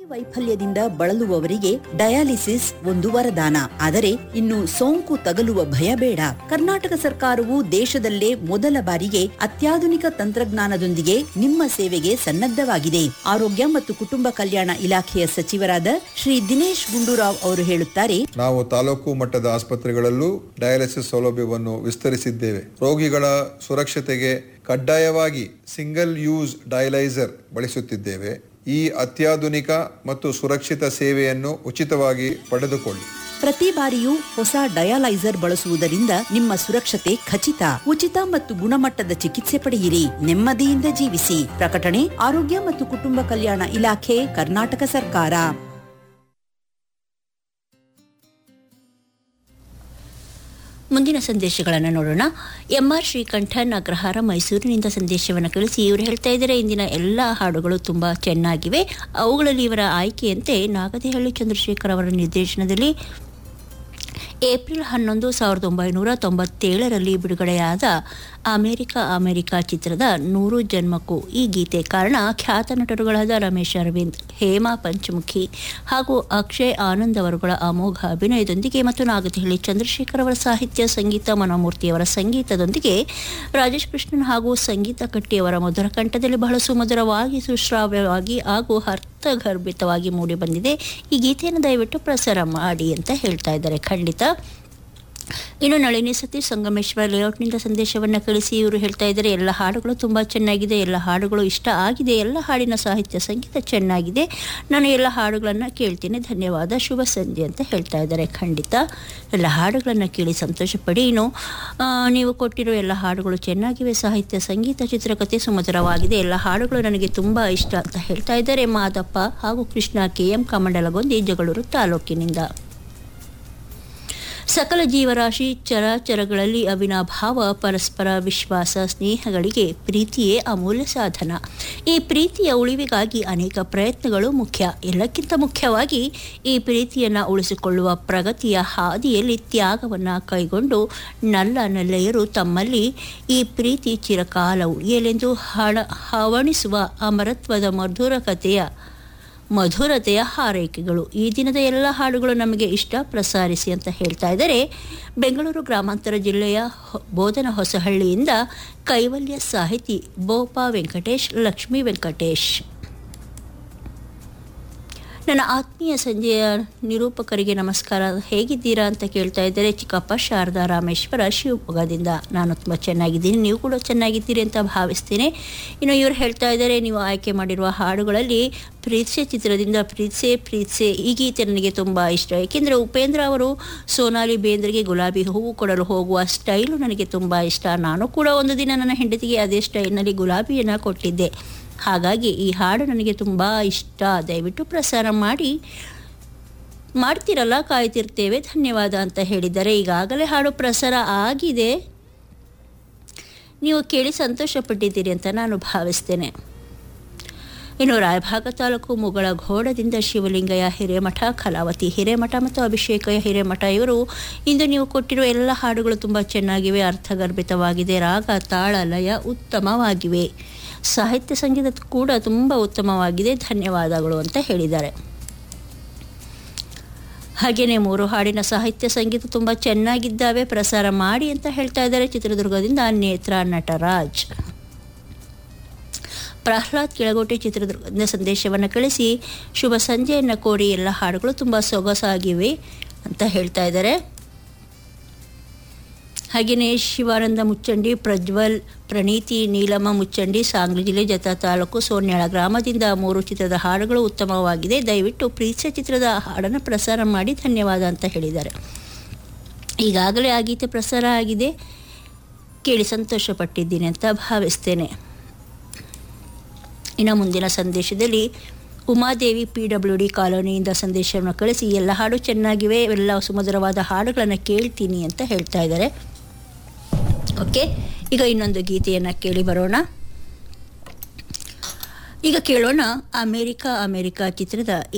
ವೈಫಲ್ಯದಿಂದ ಬಳಲುವವರಿಗೆ ಡಯಾಲಿಸಿಸ್ ಒಂದು ವರದಾನ ಆದರೆ ಇನ್ನು ಸೋಂಕು ತಗಲುವ ಭಯ ಬೇಡ ಕರ್ನಾಟಕ ಸರ್ಕಾರವು ದೇಶದಲ್ಲೇ ಮೊದಲ ಬಾರಿಗೆ ಅತ್ಯಾಧುನಿಕ ತಂತ್ರಜ್ಞಾನದೊಂದಿಗೆ ನಿಮ್ಮ ಸೇವೆಗೆ ಸನ್ನದ್ಧವಾಗಿದೆ ಆರೋಗ್ಯ ಮತ್ತು ಕುಟುಂಬ ಕಲ್ಯಾಣ ಇಲಾಖೆಯ ಸಚಿವರಾದ ಶ್ರೀ ದಿನೇಶ್ ಗುಂಡೂರಾವ್ ಅವರು ಹೇಳುತ್ತಾರೆ ನಾವು ತಾಲೂಕು ಮಟ್ಟದ ಆಸ್ಪತ್ರೆಗಳಲ್ಲೂ ಡಯಾಲಿಸಿಸ್ ಸೌಲಭ್ಯವನ್ನು ವಿಸ್ತರಿಸಿದ್ದೇವೆ ರೋಗಿಗಳ ಸುರಕ್ಷತೆಗೆ ಕಡ್ಡಾಯವಾಗಿ ಸಿಂಗಲ್ ಯೂಸ್ ಡಯಲೈಸರ್ ಬಳಸುತ್ತಿದ್ದೇವೆ ಈ ಅತ್ಯಾಧುನಿಕ ಮತ್ತು ಸುರಕ್ಷಿತ ಸೇವೆಯನ್ನು ಉಚಿತವಾಗಿ ಪಡೆದುಕೊಳ್ಳಿ ಪ್ರತಿ ಬಾರಿಯೂ ಹೊಸ ಡಯಾಲೈಸರ್ ಬಳಸುವುದರಿಂದ ನಿಮ್ಮ ಸುರಕ್ಷತೆ ಖಚಿತ ಉಚಿತ ಮತ್ತು ಗುಣಮಟ್ಟದ ಚಿಕಿತ್ಸೆ ಪಡೆಯಿರಿ ನೆಮ್ಮದಿಯಿಂದ ಜೀವಿಸಿ ಪ್ರಕಟಣೆ ಆರೋಗ್ಯ ಮತ್ತು ಕುಟುಂಬ ಕಲ್ಯಾಣ ಇಲಾಖೆ ಕರ್ನಾಟಕ ಸರ್ಕಾರ ಮುಂದಿನ ಸಂದೇಶಗಳನ್ನು ನೋಡೋಣ ಎಂಆರ್ ಶ್ರೀಕಂಠನ್ ಅಗ್ರಹಾರ ಮೈಸೂರಿನಿಂದ ಸಂದೇಶವನ್ನು ಕಳಿಸಿ ಇವರು ಹೇಳ್ತಾ ಇದ್ದಾರೆ ಇಂದಿನ ಎಲ್ಲ ಹಾಡುಗಳು ತುಂಬ ಚೆನ್ನಾಗಿವೆ ಅವುಗಳಲ್ಲಿ ಇವರ ಆಯ್ಕೆಯಂತೆ ನಾಗದೇಹಳ್ಳಿ ಚಂದ್ರಶೇಖರ್ ಅವರ ನಿರ್ದೇಶನದಲ್ಲಿ ಏಪ್ರಿಲ್ ಹನ್ನೊಂದು ಸಾವಿರದ ಒಂಬೈನೂರ ತೊಂಬತ್ತೇಳರಲ್ಲಿ ಬಿಡುಗಡೆಯಾದ ಅಮೆರಿಕ ಅಮೆರಿಕ ಚಿತ್ರದ ನೂರು ಜನ್ಮಕ್ಕೂ ಈ ಗೀತೆ ಕಾರಣ ಖ್ಯಾತ ನಟರುಗಳಾದ ರಮೇಶ್ ಅರವಿಂದ್ ಹೇಮಾ ಪಂಚಮುಖಿ ಹಾಗೂ ಅಕ್ಷಯ್ ಆನಂದ್ ಅವರುಗಳ ಅಮೋಘ ಅಭಿನಯದೊಂದಿಗೆ ಮತ್ತು ನಾಗತಿಹಳ್ಳಿ ಚಂದ್ರಶೇಖರ್ ಅವರ ಸಾಹಿತ್ಯ ಸಂಗೀತ ಮನೋಮೂರ್ತಿಯವರ ಸಂಗೀತದೊಂದಿಗೆ ರಾಜೇಶ್ ಕೃಷ್ಣನ್ ಹಾಗೂ ಸಂಗೀತ ಕಟ್ಟಿಯವರ ಮಧುರ ಕಂಠದಲ್ಲಿ ಬಹಳ ಸುಮಧುರವಾಗಿ ಸುಶ್ರಾವ್ಯವಾಗಿ ಹಾಗೂ ಅರ್ಥಗರ್ಭಿತವಾಗಿ ಮೂಡಿಬಂದಿದೆ ಈ ಗೀತೆಯನ್ನು ದಯವಿಟ್ಟು ಪ್ರಸಾರ ಮಾಡಿ ಅಂತ ಹೇಳ್ತಾ ಇದ್ದಾರೆ ಖಂಡಿತ ಇನ್ನು ನಳಿನಿ ಸತೀಶ್ ಸಂಗಮೇಶ್ವರ ಲೇಔಟ್ನಿಂದ ಸಂದೇಶವನ್ನು ಕಳಿಸಿ ಇವರು ಹೇಳ್ತಾ ಇದ್ದಾರೆ ಎಲ್ಲ ಹಾಡುಗಳು ತುಂಬ ಚೆನ್ನಾಗಿದೆ ಎಲ್ಲ ಹಾಡುಗಳು ಇಷ್ಟ ಆಗಿದೆ ಎಲ್ಲ ಹಾಡಿನ ಸಾಹಿತ್ಯ ಸಂಗೀತ ಚೆನ್ನಾಗಿದೆ ನಾನು ಎಲ್ಲ ಹಾಡುಗಳನ್ನು ಕೇಳ್ತೀನಿ ಧನ್ಯವಾದ ಶುಭ ಸಂಜೆ ಅಂತ ಹೇಳ್ತಾ ಇದ್ದಾರೆ ಖಂಡಿತ ಎಲ್ಲ ಹಾಡುಗಳನ್ನು ಕೇಳಿ ಸಂತೋಷಪಡಿ ಇನ್ನು ಆ, ನೀವು ಕೊಟ್ಟಿರೋ ಎಲ್ಲ ಹಾಡುಗಳು ಚೆನ್ನಾಗಿವೆ ಸಾಹಿತ್ಯ ಸಂಗೀತ ಚಿತ್ರಕಥೆ ಸುಮಧುರವಾಗಿದೆ ಎಲ್ಲ ಹಾಡುಗಳು ನನಗೆ ತುಂಬ ಇಷ್ಟ ಅಂತ ಹೇಳ್ತಾ ಇದ್ದಾರೆ ಮಾದಪ್ಪ ಹಾಗೂ ಕೃಷ್ಣ ಕೆ ಎಂ ಕಮಂಡಲಗೊಂದಿ ಜಗಳೂರು ತಾಲೂಕಿನಿಂದ ಸಕಲ ಜೀವರಾಶಿ ಚರಾಚರಗಳಲ್ಲಿ ಅವಿನಾಭಾವ ಪರಸ್ಪರ ವಿಶ್ವಾಸ ಸ್ನೇಹಗಳಿಗೆ ಪ್ರೀತಿಯೇ ಅಮೂಲ್ಯ ಸಾಧನ ಈ ಪ್ರೀತಿಯ ಉಳಿವಿಗಾಗಿ ಅನೇಕ ಪ್ರಯತ್ನಗಳು ಮುಖ್ಯ ಎಲ್ಲಕ್ಕಿಂತ ಮುಖ್ಯವಾಗಿ ಈ ಪ್ರೀತಿಯನ್ನು ಉಳಿಸಿಕೊಳ್ಳುವ ಪ್ರಗತಿಯ ಹಾದಿಯಲ್ಲಿ ತ್ಯಾಗವನ್ನು ಕೈಗೊಂಡು ನಲ್ಲ ನೆಲ್ಲೆಯರು ತಮ್ಮಲ್ಲಿ ಈ ಪ್ರೀತಿ ಚಿರಕಾಲ ಉಳಿಯಲೆಂದು ಹಣ ಹವಣಿಸುವ ಅಮರತ್ವದ ಮಧುರ ಕಥೆಯ ಮಧುರತೆಯ ಹಾರೈಕೆಗಳು ಈ ದಿನದ ಎಲ್ಲ ಹಾಡುಗಳು ನಮಗೆ ಇಷ್ಟ ಪ್ರಸಾರಿಸಿ ಅಂತ ಹೇಳ್ತಾ ಇದ್ದಾರೆ ಬೆಂಗಳೂರು ಗ್ರಾಮಾಂತರ ಜಿಲ್ಲೆಯ ಹೊ- ಬೋಧನ ಹೊಸಹಳ್ಳಿಯಿಂದ ಕೈವಲ್ಯ ಸಾಹಿತಿ ಬೋಪಾ ವೆಂಕಟೇಶ್ ಲಕ್ಷ್ಮೀ ವೆಂಕಟೇಶ್ ನನ್ನ ಆತ್ಮೀಯ ಸಂಜೆಯ ನಿರೂಪಕರಿಗೆ ನಮಸ್ಕಾರ ಹೇಗಿದ್ದೀರಾ ಅಂತ ಕೇಳ್ತಾ ಇದ್ದಾರೆ ಚಿಕ್ಕಪ್ಪ ಶಾರದಾ ರಾಮೇಶ್ವರ ಶಿವಮೊಗ್ಗದಿಂದ ನಾನು ತುಂಬ ಚೆನ್ನಾಗಿದ್ದೀನಿ ನೀವು ಕೂಡ ಚೆನ್ನಾಗಿದ್ದೀರಿ ಅಂತ ಭಾವಿಸ್ತೀನಿ ಇನ್ನು ಇವರು ಹೇಳ್ತಾ ಇದ್ದಾರೆ ನೀವು ಆಯ್ಕೆ ಮಾಡಿರುವ ಹಾಡುಗಳಲ್ಲಿ ಪ್ರೀತ್ಸೆ ಚಿತ್ರದಿಂದ ಪ್ರೀತ್ಸೆ ಪ್ರೀತ್ಸೆ ಈ ಗೀತೆ ನನಗೆ ತುಂಬ ಇಷ್ಟ ಏಕೆಂದರೆ ಉಪೇಂದ್ರ ಅವರು ಸೋನಾಲಿ ಬೇಂದ್ರಿಗೆ ಗುಲಾಬಿ ಹೂವು ಕೊಡಲು ಹೋಗುವ ಸ್ಟೈಲು ನನಗೆ ತುಂಬ ಇಷ್ಟ ನಾನು ಕೂಡ ಒಂದು ದಿನ ನನ್ನ ಹೆಂಡತಿಗೆ ಅದೇ ಸ್ಟೈಲ್ನಲ್ಲಿ ಗುಲಾಬಿಯನ್ನು ಕೊಟ್ಟಿದ್ದೆ ಹಾಗಾಗಿ ಈ ಹಾಡು ನನಗೆ ತುಂಬ ಇಷ್ಟ ದಯವಿಟ್ಟು ಪ್ರಸಾರ ಮಾಡಿ ಮಾಡ್ತಿರಲ್ಲ ಕಾಯ್ತಿರ್ತೇವೆ ಧನ್ಯವಾದ ಅಂತ ಹೇಳಿದ್ದಾರೆ ಈಗಾಗಲೇ ಹಾಡು ಪ್ರಸಾರ ಆಗಿದೆ ನೀವು ಕೇಳಿ ಸಂತೋಷಪಟ್ಟಿದ್ದೀರಿ ಅಂತ ನಾನು ಭಾವಿಸ್ತೇನೆ ಇನ್ನು ರಾಯಭಾಗ ತಾಲೂಕು ಮುಗಳ ಘೋಡದಿಂದ ಶಿವಲಿಂಗಯ್ಯ ಹಿರೇಮಠ ಕಲಾವತಿ ಹಿರೇಮಠ ಮತ್ತು ಅಭಿಷೇಕ ಹಿರೇಮಠ ಇವರು ಇಂದು ನೀವು ಕೊಟ್ಟಿರುವ ಎಲ್ಲ ಹಾಡುಗಳು ತುಂಬ ಚೆನ್ನಾಗಿವೆ ಅರ್ಥಗರ್ಭಿತವಾಗಿದೆ ರಾಗ ತಾಳ ಲಯ ಉತ್ತಮವಾಗಿವೆ ಸಾಹಿತ್ಯ ಸಂಗೀತ ಕೂಡ ತುಂಬ ಉತ್ತಮವಾಗಿದೆ ಧನ್ಯವಾದಗಳು ಅಂತ ಹೇಳಿದ್ದಾರೆ ಹಾಗೆಯೇ ಮೂರು ಹಾಡಿನ ಸಾಹಿತ್ಯ ಸಂಗೀತ ತುಂಬ ಚೆನ್ನಾಗಿದ್ದಾವೆ ಪ್ರಸಾರ ಮಾಡಿ ಅಂತ ಹೇಳ್ತಾ ಇದ್ದಾರೆ ಚಿತ್ರದುರ್ಗದಿಂದ ನೇತ್ರ ನಟರಾಜ್ ಪ್ರಹ್ಲಾದ್ ಕೆಳಗೋಟೆ ಚಿತ್ರದುರ್ಗದಿಂದ ಸಂದೇಶವನ್ನು ಕಳಿಸಿ ಶುಭ ಸಂಜೆಯನ್ನು ಕೋರಿ ಎಲ್ಲ ಹಾಡುಗಳು ತುಂಬ ಸೊಗಸಾಗಿವೆ ಅಂತ ಹೇಳ್ತಾ ಇದ್ದಾರೆ ಹಾಗೆಯೇ ಶಿವಾನಂದ ಮುಚ್ಚಂಡಿ ಪ್ರಜ್ವಲ್ ಪ್ರಣೀತಿ ನೀಲಮ್ಮ ಮುಚ್ಚಂಡಿ ಸಾಂಗ್ಲಿ ಜಿಲ್ಲೆ ಜತ ತಾಲೂಕು ಸೋನ್ಯಾಳ ಗ್ರಾಮದಿಂದ ಮೂರು ಚಿತ್ರದ ಹಾಡುಗಳು ಉತ್ತಮವಾಗಿದೆ ದಯವಿಟ್ಟು ಪ್ರೀತ್ಸ ಚಿತ್ರದ ಹಾಡನ್ನು ಪ್ರಸಾರ ಮಾಡಿ ಧನ್ಯವಾದ ಅಂತ ಹೇಳಿದ್ದಾರೆ ಈಗಾಗಲೇ ಆ ಗೀತೆ ಪ್ರಸಾರ ಆಗಿದೆ ಕೇಳಿ ಸಂತೋಷಪಟ್ಟಿದ್ದೀನಿ ಅಂತ ಭಾವಿಸ್ತೇನೆ ಇನ್ನು ಮುಂದಿನ ಸಂದೇಶದಲ್ಲಿ ಉಮಾದೇವಿ ಪಿ ಡಬ್ಲ್ಯೂ ಡಿ ಕಾಲೋನಿಯಿಂದ ಸಂದೇಶವನ್ನು ಕಳಿಸಿ ಎಲ್ಲ ಹಾಡು ಚೆನ್ನಾಗಿವೆ ಎಲ್ಲ ಸುಮಧುರವಾದ ಹಾಡುಗಳನ್ನು ಕೇಳ್ತೀನಿ ಅಂತ ಹೇಳ್ತಾ ಇದ್ದಾರೆ ಓಕೆ ಈಗ ಇನ್ನೊಂದು ಗೀತೆಯನ್ನು ಕೇಳಿ ಬರೋಣ ಈಗ ಕೇಳೋಣ ಅಮೇರಿಕಾ ಅಮೇರಿಕಾ ಚಿತ್ರದ